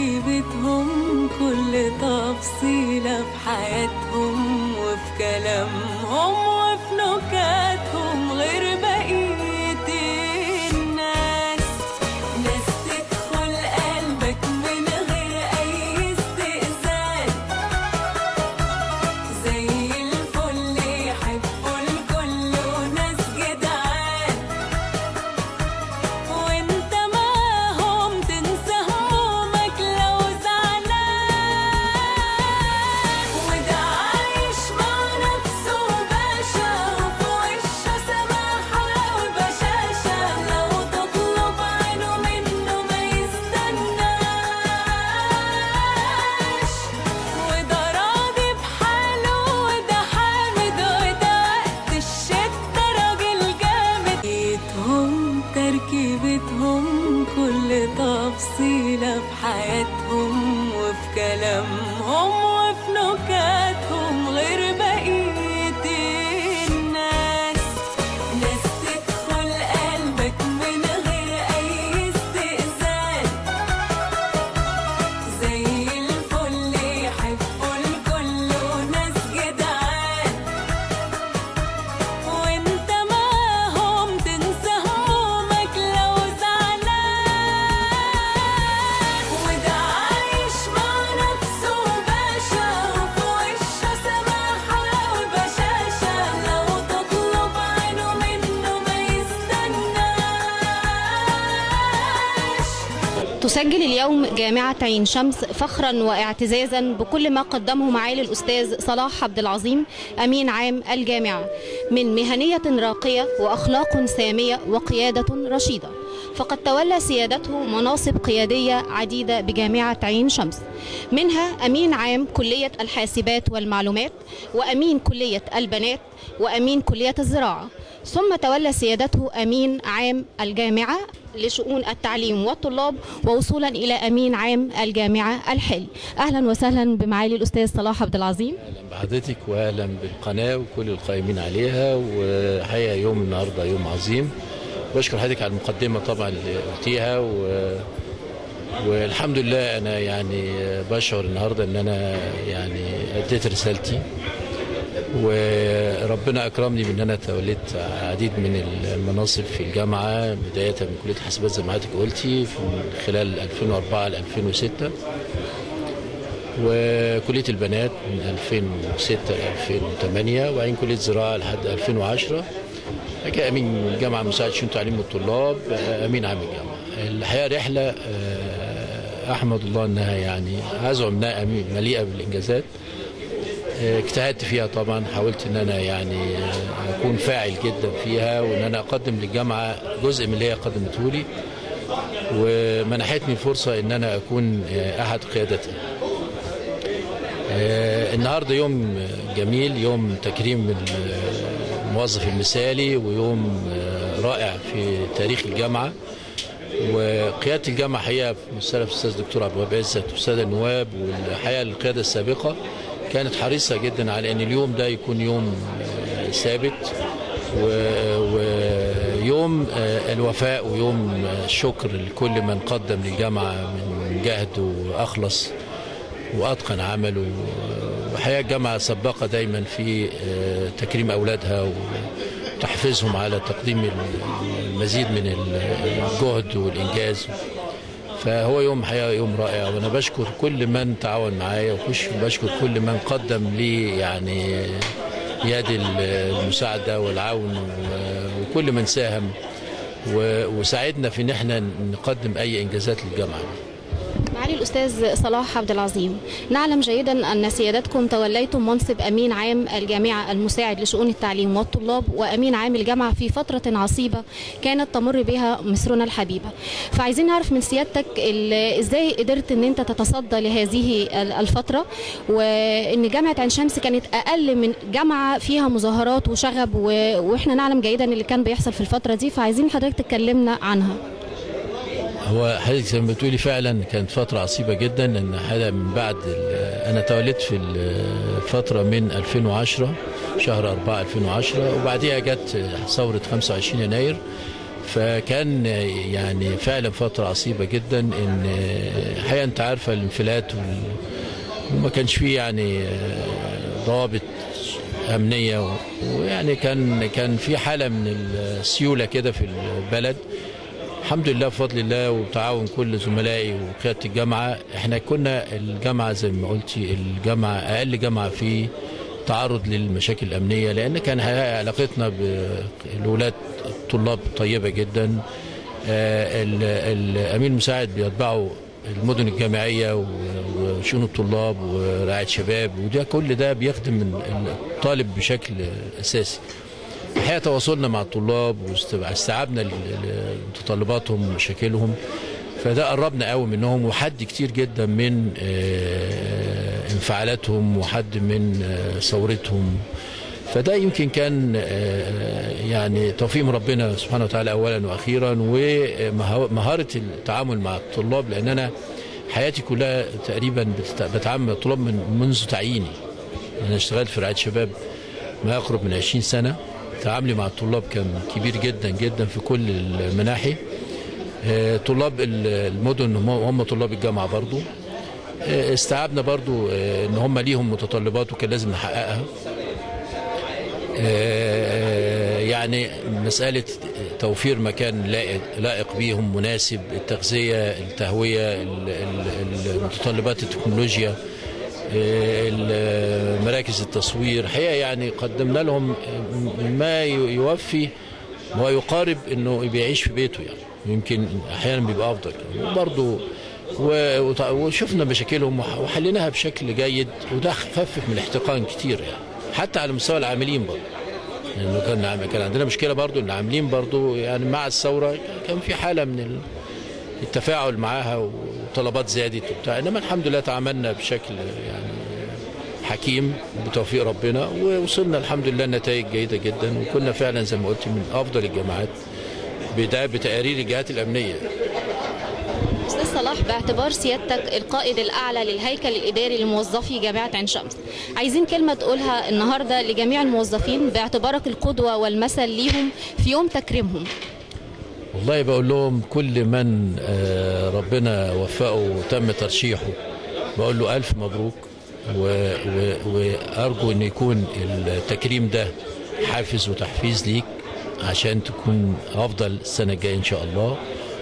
تركيبتهم كل تفصيلة في حياتهم وفي كلامهم وفي نكاتهم غير بقية الناس ناس تدخل قلبك من غير أي استئذان زي الفل يحبوا الكل وناس جدعان وانت معاهم تنسى همومك لو زعلان وده عايش مع نفسه باشا وفي وشه سماحة وبشاشة لو تطلب عينه منه ما يستناش وده راضي بحاله وده حامد وده وقت الشدة راجل جامد بيتهم تركيبتهم كل تفصيلة في حياتهم وفي كلامهم وفي نكاتهم غير بقية الناس ناس تدخل قلبك من غير أي استئذان زي الفل يحبوا الكل وناس جدعان وانت معاهم تنسى همومك لو زعلان وده عايش مع نفسه باشا وفي وشه سماحة وبشاشة لو تطلب عينه منه ما يستناش تسجل اليوم جامعة عين شمس فخرا واعتزازا بكل ما قدمه معالي الأستاذ صلاح عبد العظيم أمين عام الجامعة من مهنية راقية وأخلاق سامية وقيادة رشيدة فقد تولى سيادته مناصب قيادية عديدة بجامعة عين شمس منها أمين عام كلية الحاسبات والمعلومات وأمين كلية البنات وأمين كلية الزراعة ثم تولى سيادته أمين عام الجامعة لشؤون التعليم والطلاب ووصولا إلى أمين عام الجامعة الحالي أهلا وسهلا بمعالي الأستاذ صلاح عبد العظيم اهلا بحضرتك واهلا بالقناه وكل القائمين عليها وحقيقه يوم النهارده يوم عظيم بشكر حضرتك على المقدمه طبعا اللي قلتيها و... والحمد لله انا يعني بشعر النهارده ان انا يعني اديت رسالتي وربنا اكرمني بان انا توليت عديد من المناصب في الجامعه بدايه من كليه حاسبات زي ما حضرتك قلتي في خلال 2004 ل 2006 وكلية البنات من 2006 ل 2008 وبعدين كلية زراعة لحد 2010 بعد كده أمين الجامعة مساعد شؤون تعليم الطلاب أمين عام الجامعة الحقيقة رحلة آه، أحمد الله أنها يعني أزعم أنها أمين مليئة بالإنجازات آه، اجتهدت فيها طبعا حاولت ان انا يعني آه، اكون فاعل جدا فيها وان انا اقدم للجامعه جزء من اللي هي قدمته لي ومنحتني الفرصه ان انا اكون آه، احد قيادتها آه، النهارده يوم جميل يوم تكريم الموظف المثالي ويوم آه، رائع في تاريخ الجامعه وقياده الجامعه حقيقه في مستلف الاستاذ الدكتور عبد الوهاب عزت والساده النواب والحقيقه القياده السابقه كانت حريصه جدا على ان اليوم ده يكون يوم آه، ثابت و- ويوم آه، الوفاء ويوم آه، الشكر لكل من قدم للجامعه من جهد واخلص واتقن عمله وحقيقه الجامعه سباقه دايما في آه، تكريم اولادها وتحفيزهم على تقديم المزيد من الجهد والانجاز فهو يوم حقيقه يوم رائع وانا بشكر كل من تعاون معايا وبشكر كل من قدم لي يعني يد المساعده والعون و- وكل من ساهم و- وساعدنا في ان احنا نقدم اي انجازات للجامعه معالي الأستاذ صلاح عبد العظيم نعلم جيدا أن سيادتكم توليتم منصب أمين عام الجامعة المساعد لشؤون التعليم والطلاب وأمين عام الجامعة في فترة عصيبة كانت تمر بها مصرنا الحبيبة فعايزين نعرف من سيادتك ال- إزاي قدرت أن أنت تتصدى لهذه ال- الفترة وأن جامعة عين شمس كانت أقل من جامعة فيها مظاهرات وشغب و- وإحنا نعلم جيدا اللي كان بيحصل في الفترة دي فعايزين حضرتك تكلمنا عنها هو حضرتك زي ما بتقولي فعلا كانت فترة عصيبة جدا لأن هذا من بعد ال- أنا توليت في الفترة من 2010 شهر 4 2010 وبعديها جت ثورة 25 يناير فكان يعني فعلا فترة عصيبة جدا ان الحقيقة انت عارفة الانفلات وال- وما كانش فيه يعني ضوابط أمنية و- ويعني كان كان في حالة من السيولة كده في البلد الحمد لله بفضل الله وتعاون كل زملائي وقيادة الجامعة احنا كنا الجامعة زي ما قلتي الجامعة أقل جامعة في تعرض للمشاكل الأمنية لأن كان علاقتنا بالولاد الطلاب طيبة جدا آه، ال- الأمين المساعد بيتبعوا المدن الجامعية و- وشؤون الطلاب ورعاية شباب وده كل ده بيخدم الطالب بشكل أساسي الحقيقه تواصلنا مع الطلاب واستيعابنا ل- ل- لمتطلباتهم ومشاكلهم فده قربنا قوي منهم وحد كتير جدا من آه، انفعالاتهم وحد من آه، ثورتهم فده يمكن كان آه، يعني توفيق من ربنا سبحانه وتعالى اولا واخيرا ومهاره التعامل مع الطلاب لان انا حياتي كلها تقريبا بتت- بتعامل مع الطلاب من منذ تعييني انا اشتغلت في رعايه شباب ما يقرب من 20 سنه تعاملي مع الطلاب كان كبير جدا جدا في كل المناحي آه، طلاب ال- المدن هم- هم طلاب الجامعه برضو آه، استيعبنا برضو آه، ان هم ليهم متطلبات وكان لازم نحققها آه، يعني مسألة توفير مكان لائق, لائق بيهم مناسب التغذية التهوية ال- ال- المتطلبات التكنولوجيا آه، ال- مراكز التصوير حقيقة يعني قدمنا لهم ما ي- يوفي ويقارب انه بيعيش في بيته يعني يمكن احيانا بيبقى افضل وبرضه و- وط- وشفنا مشاكلهم وح- وحليناها بشكل جيد وده خفف من الاحتقان كتير يعني حتى على مستوى العاملين برضه لانه كان عم- كان عندنا مشكله برضه ان العاملين برضه يعني مع الثوره كان في حاله من ال- التفاعل معاها وطلبات زادت وبتاع انما الحمد لله تعاملنا بشكل يعني حكيم بتوفيق ربنا ووصلنا الحمد لله نتائج جيده جدا وكنا فعلا زي ما قلت من افضل الجامعات بدا بتقارير الجهات الامنيه استاذ صلاح باعتبار سيادتك القائد الاعلى للهيكل الاداري لموظفي جامعه عين شمس عايزين كلمه تقولها النهارده لجميع الموظفين باعتبارك القدوه والمثل ليهم في يوم تكريمهم والله بقول لهم كل من آه، ربنا وفقه وتم ترشيحه بقول له ألف مبروك و- و- وأرجو أن يكون التكريم ده حافز وتحفيز ليك عشان تكون أفضل السنة الجاية إن شاء الله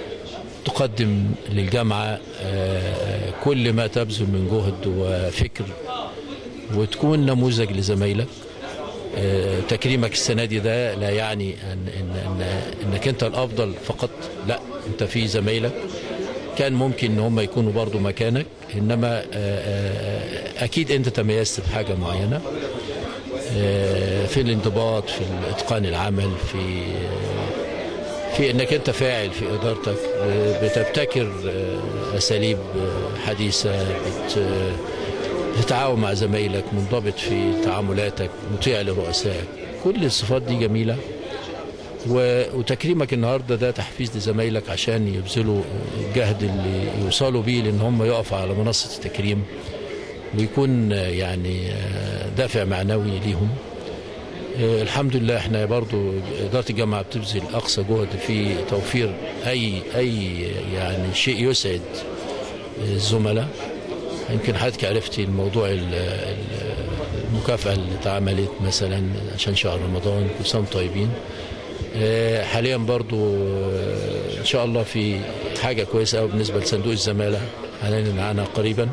تقدم للجامعة آه، كل ما تبذل من جهد وفكر وتكون نموذج لزمايلك آه، تكريمك السنه دي ده لا يعني أن إن إن انك انت الافضل فقط لا انت في زمايلك كان ممكن ان هم يكونوا برضو مكانك انما آه، آه، اكيد انت تميزت بحاجه معينه آه، في الانضباط في اتقان العمل في في انك انت فاعل في ادارتك آه، بتبتكر آه، اساليب آه، حديثه بت تتعاون مع زمايلك منضبط في تعاملاتك مطيع لرؤسائك كل الصفات دي جميله و- وتكريمك النهارده ده تحفيز لزمايلك عشان يبذلوا الجهد اللي يوصلوا بيه لان هم يقفوا على منصه التكريم ويكون آه، يعني آه، دافع معنوي ليهم آه، الحمد لله احنا برضو اداره الجامعه بتبذل اقصى جهد في توفير اي اي يعني شيء يسعد الزملاء يمكن حضرتك عرفتي الموضوع ال- ال- المكافأة اللي اتعملت مثلا عشان شهر رمضان كل سنة وانتم طيبين آه، حاليا برضو آه، ان شاء الله في حاجة كويسة قوي بالنسبة لصندوق الزمالة هنعلن عنها قريبا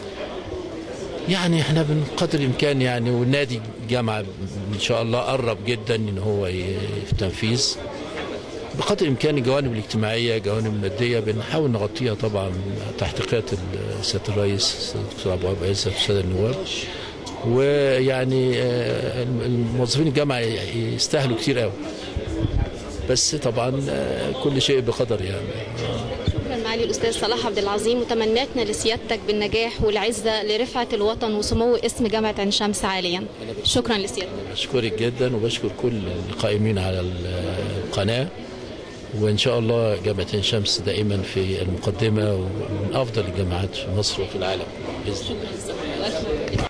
يعني احنا بقدر الامكان يعني والنادي الجامعة ان شاء الله قرب جدا ان هو ي- في التنفيذ بقدر الامكان الجوانب الاجتماعيه الجوانب الماديه بنحاول نغطيها طبعا تحت قياده سياده الرئيس الدكتور ابو عبد العزيز والساده النواب ويعني آه، الموظفين الجامعه يستاهلوا كتير قوي بس طبعا آه، كل شيء بقدر يعني شكرا معالي الاستاذ صلاح عبد العظيم وتمنياتنا لسيادتك بالنجاح والعزه لرفعه الوطن وسمو اسم جامعه عين شمس عاليا شكرا لسيادتك بشكرك جدا وبشكر كل القائمين على القناه وان شاء الله جامعه عين شمس دائما في المقدمه ومن افضل الجامعات في مصر وفي العالم باذن الله